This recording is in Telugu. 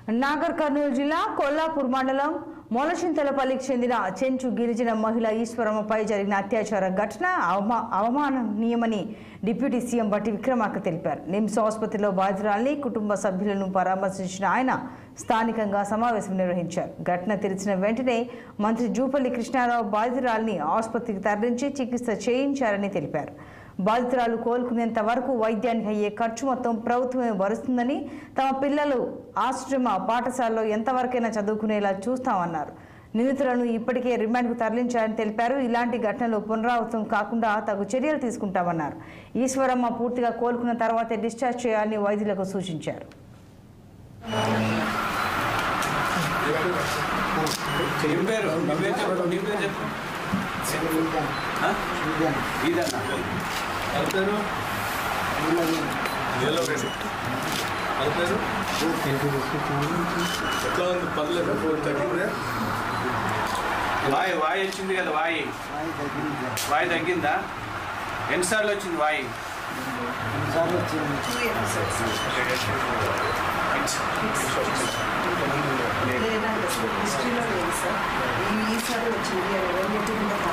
నాగర్ కర్నూలు జిల్లా కొల్లాపూర్ మండలం మొలచింతలపల్లికి చెందిన చెంచు గిరిజన మహిళ ఈశ్వరమ్మపై జరిగిన అత్యాచార ఘటన అవమా అవమాననీయమని డిప్యూటీ సీఎం బట్టి విక్రమార్క తెలిపారు నిమ్స్ ఆసుపత్రిలో బాధితురాల్ని కుటుంబ సభ్యులను పరామర్శించిన ఆయన స్థానికంగా సమావేశం నిర్వహించారు ఘటన తెలిసిన వెంటనే మంత్రి జూపల్లి కృష్ణారావు బాధితురాల్ని ఆసుపత్రికి తరలించి చికిత్స చేయించారని తెలిపారు బాధితురాలు కోలుకునేంత వరకు వైద్యానికి అయ్యే ఖర్చు మొత్తం ప్రభుత్వమే భరుస్తుందని తమ పిల్లలు ఆశ్రమ పాఠశాలలో ఎంతవరకైనా చదువుకునేలా చూస్తామన్నారు నిందితులను ఇప్పటికే రిమాండ్కు తరలించారని తెలిపారు ఇలాంటి ఘటనలు పునరావృతం కాకుండా తగు చర్యలు తీసుకుంటామన్నారు ఈశ్వరమ్మ పూర్తిగా కోలుకున్న తర్వాతే డిశ్చార్జ్ చేయాలని వైద్యులకు సూచించారు ఏం పేరు నీ పేరు చెప్పు నీ పేరు చెప్పు ఆ? ఇదన్నా అది పేరు నీలో రెడ్డి అది పేరు ఎట్లా ఉంది పర్లేదు తగ్గిందే వాయి వాయి వచ్చింది కదా వాయి వాయి తగ్గిందా ఎన్నిసార్లు వచ్చింది వాయి లేదండి అసలు హిస్టరీలో లేదు సార్ ఈ ఈసారి వచ్చింది అని ఎవరు చెప్పిందో